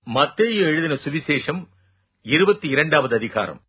மத்தேயு எழுதின சுவிசேஷம் இருபத்தி இரண்டாவது அதிகாரம்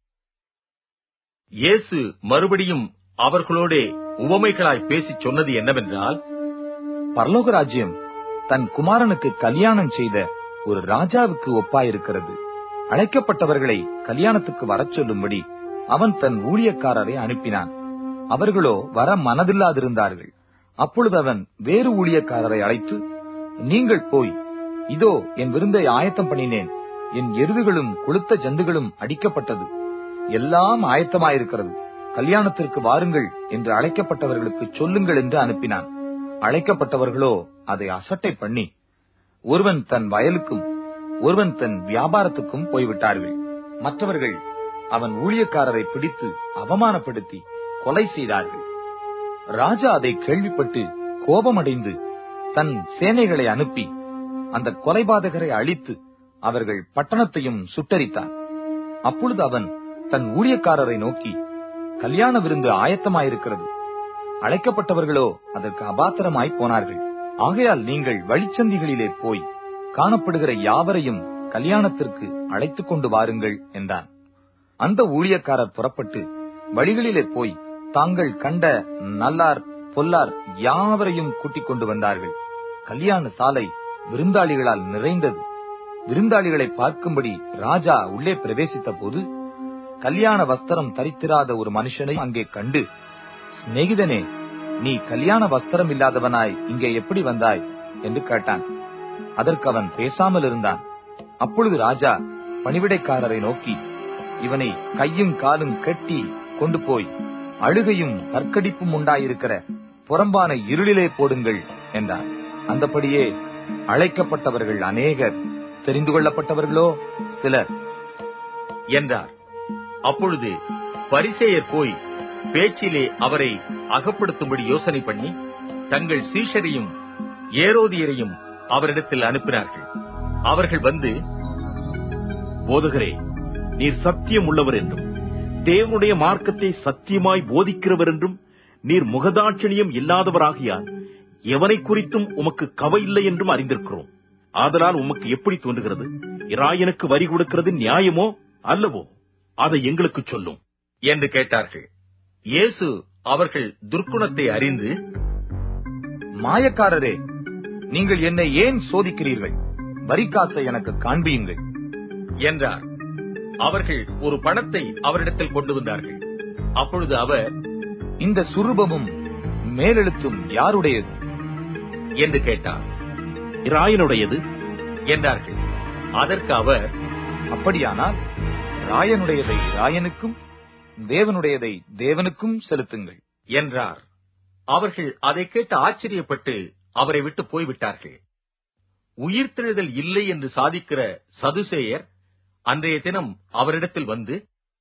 இயேசு மறுபடியும் அவர்களோடே உவமைகளாய் பேசிச் சொன்னது என்னவென்றால் பரலோக ராஜ்யம் தன் குமாரனுக்கு கல்யாணம் செய்த ஒரு ராஜாவுக்கு ஒப்பாயிருக்கிறது அழைக்கப்பட்டவர்களை கல்யாணத்துக்கு வரச் சொல்லும்படி அவன் தன் ஊழியக்காரரை அனுப்பினான் அவர்களோ வர மனதில்லாதிருந்தார்கள் அப்பொழுது அவன் வேறு ஊழியக்காரரை அழைத்து நீங்கள் போய் இதோ என் விருந்தை ஆயத்தம் பண்ணினேன் என் எருதுகளும் கொளுத்த ஜந்துகளும் அடிக்கப்பட்டது எல்லாம் ஆயத்தமாயிருக்கிறது கல்யாணத்திற்கு வாருங்கள் என்று அழைக்கப்பட்டவர்களுக்கு சொல்லுங்கள் என்று அனுப்பினான் அழைக்கப்பட்டவர்களோ அதை அசட்டை பண்ணி ஒருவன் தன் வயலுக்கும் ஒருவன் தன் வியாபாரத்துக்கும் போய்விட்டார்கள் மற்றவர்கள் அவன் ஊழியக்காரரை பிடித்து அவமானப்படுத்தி கொலை செய்தார்கள் ராஜா அதை கேள்விப்பட்டு கோபமடைந்து தன் சேனைகளை அனுப்பி அந்த கொலைபாதகரை அழித்து அவர்கள் பட்டணத்தையும் சுட்டரித்தான் அப்பொழுது அவன் தன் ஊழியக்காரரை நோக்கி கல்யாண விருந்து ஆயத்தமாயிருக்கிறது அழைக்கப்பட்டவர்களோ அதற்கு அபாத்திரமாய் போனார்கள் ஆகையால் நீங்கள் வழிச்சந்திகளிலே போய் காணப்படுகிற யாவரையும் கல்யாணத்திற்கு அழைத்துக் கொண்டு வாருங்கள் என்றான் அந்த ஊழியக்காரர் புறப்பட்டு வழிகளிலே போய் தாங்கள் கண்ட நல்லார் பொல்லார் யாவரையும் கூட்டிக் கொண்டு வந்தார்கள் கல்யாண சாலை விருந்தாளிகளால் நிறைந்தது விருந்தாளிகளை பார்க்கும்படி ராஜா உள்ளே பிரவேசித்த போது கல்யாண வஸ்திரம் தரித்திராத ஒரு மனுஷனை அங்கே கண்டு சிநேகிதனே நீ கல்யாண வஸ்திரம் இல்லாதவனாய் இங்கே எப்படி வந்தாய் என்று கேட்டான் அதற்கு அவன் பேசாமல் இருந்தான் அப்பொழுது ராஜா பணிவிடைக்காரரை நோக்கி இவனை கையும் காலும் கட்டி கொண்டு போய் அழுகையும் கற்கடிப்பும் உண்டாயிருக்கிற புறம்பான இருளிலே போடுங்கள் என்றார் அந்தபடியே அழைக்கப்பட்டவர்கள் அநேகர் தெரிந்து கொள்ளப்பட்டவர்களோ சிலர் என்றார் அப்பொழுது பரிசேயர் போய் பேச்சிலே அவரை அகப்படுத்தும்படி யோசனை பண்ணி தங்கள் சீஷரையும் ஏரோதியரையும் அவரிடத்தில் அனுப்பினார்கள் அவர்கள் வந்து போதகரே நீர் சத்தியம் உள்ளவர் என்றும் தேவனுடைய மார்க்கத்தை சத்தியமாய் போதிக்கிறவர் என்றும் நீர் முகதாட்சணியம் இல்லாதவராகியால் எவனை குறித்தும் உமக்கு கவை இல்லை என்றும் அறிந்திருக்கிறோம் ஆதலால் உமக்கு எப்படி தோன்றுகிறது இராயனுக்கு வரி கொடுக்கிறது நியாயமோ அல்லவோ அதை எங்களுக்கு சொல்லும் என்று கேட்டார்கள் இயேசு அவர்கள் துர்க்குணத்தை அறிந்து மாயக்காரரே நீங்கள் என்னை ஏன் சோதிக்கிறீர்கள் வரிக்காசை எனக்கு காண்பியுங்கள் என்றார் அவர்கள் ஒரு பணத்தை அவரிடத்தில் கொண்டு வந்தார்கள் அப்பொழுது அவர் இந்த சுரூபமும் மேலெழுத்தும் யாருடையது என்று கேட்டார் இராயனுடையது என்றார்கள் அதற்கு அவர் அப்படியானால் ராயனுடையதை ராயனுக்கும் தேவனுடையதை தேவனுக்கும் செலுத்துங்கள் என்றார் அவர்கள் அதை கேட்டு ஆச்சரியப்பட்டு அவரை விட்டு போய்விட்டார்கள் உயிர்த்தெழுதல் இல்லை என்று சாதிக்கிற சதுசேயர் அன்றைய தினம் அவரிடத்தில் வந்து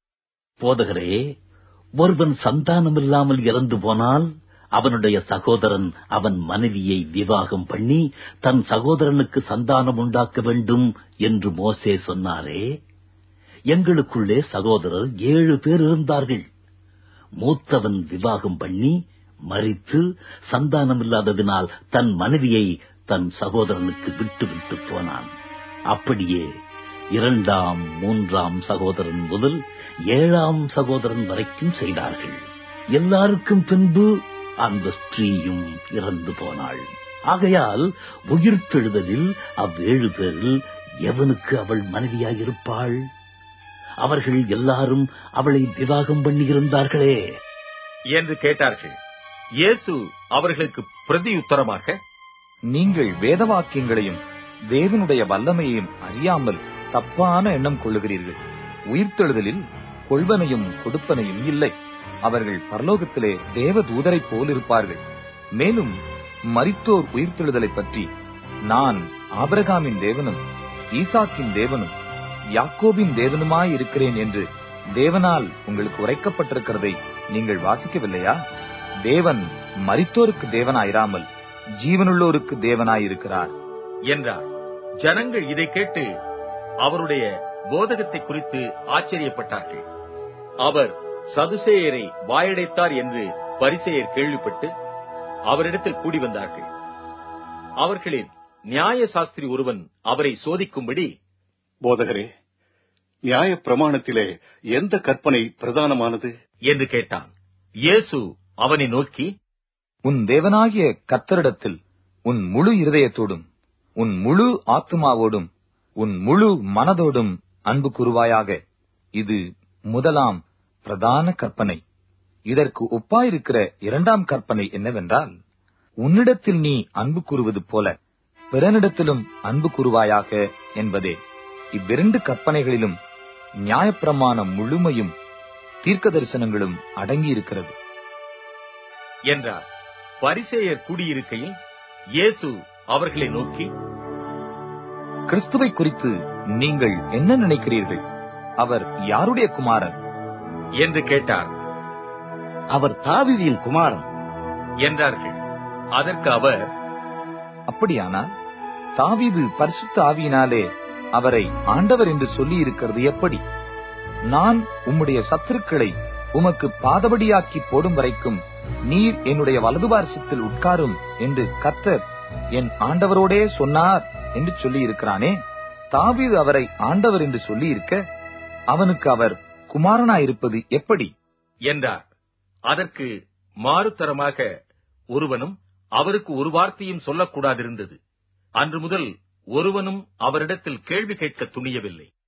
போதகரே ஒருவன் சந்தானமில்லாமல் இறந்து போனால் அவனுடைய சகோதரன் அவன் மனைவியை விவாகம் பண்ணி தன் சகோதரனுக்கு சந்தானம் உண்டாக்க வேண்டும் என்று மோசே சொன்னாரே எங்களுக்குள்ளே சகோதரர் ஏழு பேர் இருந்தார்கள் மூத்தவன் விவாகம் பண்ணி மறித்து சந்தானமில்லாததினால் தன் மனைவியை தன் சகோதரனுக்கு விட்டு விட்டு போனான் அப்படியே இரண்டாம் மூன்றாம் சகோதரன் முதல் ஏழாம் சகோதரன் வரைக்கும் செய்தார்கள் எல்லாருக்கும் பின்பு அந்த ஸ்திரீயும் இறந்து போனாள் ஆகையால் உயிர்த்தெழுதலில் அவ்வேழு பேரில் எவனுக்கு அவள் மனைவியாயிருப்பாள் அவர்கள் எல்லாரும் அவளை விவாகம் பண்ணியிருந்தார்களே என்று கேட்டார்கள் இயேசு அவர்களுக்கு பிரதியுத்தரமாக நீங்கள் வேதவாக்கியங்களையும் தேவனுடைய வல்லமையையும் அறியாமல் தப்பான எண்ணம் கொள்ளுகிறீர்கள் உயிர்த்தெழுதலில் கொள்வனையும் கொடுப்பனையும் இல்லை அவர்கள் பரலோகத்திலே தேவ தூதரைப் போல் இருப்பார்கள் மேலும் மரித்தோர் உயிர்த்தெழுதலை பற்றி நான் ஆபிரகாமின் தேவனும் ஈசாக்கின் தேவனும் யாக்கோபின் தேவனுமாய் இருக்கிறேன் என்று தேவனால் உங்களுக்கு உரைக்கப்பட்டிருக்கிறதை நீங்கள் வாசிக்கவில்லையா தேவன் மரித்தோருக்கு தேவனாயிராமல் ஜீவனுள்ளோருக்கு தேவனாயிருக்கிறார் என்றார் ஜனங்கள் இதை கேட்டு அவருடைய போதகத்தை குறித்து ஆச்சரியப்பட்டார்கள் அவர் சதுசேயரை வாயடைத்தார் என்று பரிசேயர் கேள்விப்பட்டு அவரிடத்தில் கூடி வந்தார்கள் அவர்களில் நியாய சாஸ்திரி ஒருவன் அவரை சோதிக்கும்படி போதகரே நியாய பிரமாணத்திலே எந்த கற்பனை பிரதானமானது என்று கேட்டான் இயேசு அவனை நோக்கி உன் தேவனாகிய கர்த்தரிடத்தில் உன் முழு இருதயத்தோடும் உன் முழு ஆத்துமாவோடும் உன் முழு மனதோடும் அன்பு கூறுவாயாக இது முதலாம் பிரதான கற்பனை இதற்கு ஒப்பாயிருக்கிற இரண்டாம் கற்பனை என்னவென்றால் உன்னிடத்தில் நீ அன்பு கூறுவது போல பிறனிடத்திலும் அன்பு கூறுவாயாக என்பதே இவ்விரண்டு கற்பனைகளிலும் நியாயப்பிரமாண முழுமையும் தீர்க்க தரிசனங்களும் அடங்கியிருக்கிறது என்றார் பரிசேயர் கூடியிருக்கையில் இயேசு அவர்களை நோக்கி கிறிஸ்துவை குறித்து நீங்கள் என்ன நினைக்கிறீர்கள் அவர் யாருடைய குமாரன் என்று கேட்டார் அவர் தாவீதின் குமாரன் என்றார்கள் அதற்கு அவர் அப்படியானால் தாவீது பரிசுத்த ஆவியினாலே அவரை ஆண்டவர் என்று சொல்லி இருக்கிறது எப்படி நான் உம்முடைய சத்துருக்களை உமக்கு பாதபடியாக்கி போடும் வரைக்கும் நீர் என்னுடைய வலது பார்சத்தில் உட்காரும் என்று கர்த்தர் என் ஆண்டவரோடே சொன்னார் என்று சொல்லி இருக்கிறானே தாவீது அவரை ஆண்டவர் என்று சொல்லி இருக்க அவனுக்கு அவர் குமாரனாயிருப்பது எப்படி என்றார் அதற்கு மாறுதரமாக ஒருவனும் அவருக்கு ஒரு வார்த்தையும் சொல்லக்கூடாதிருந்தது அன்று முதல் ஒருவனும் அவரிடத்தில் கேள்வி கேட்க துணியவில்லை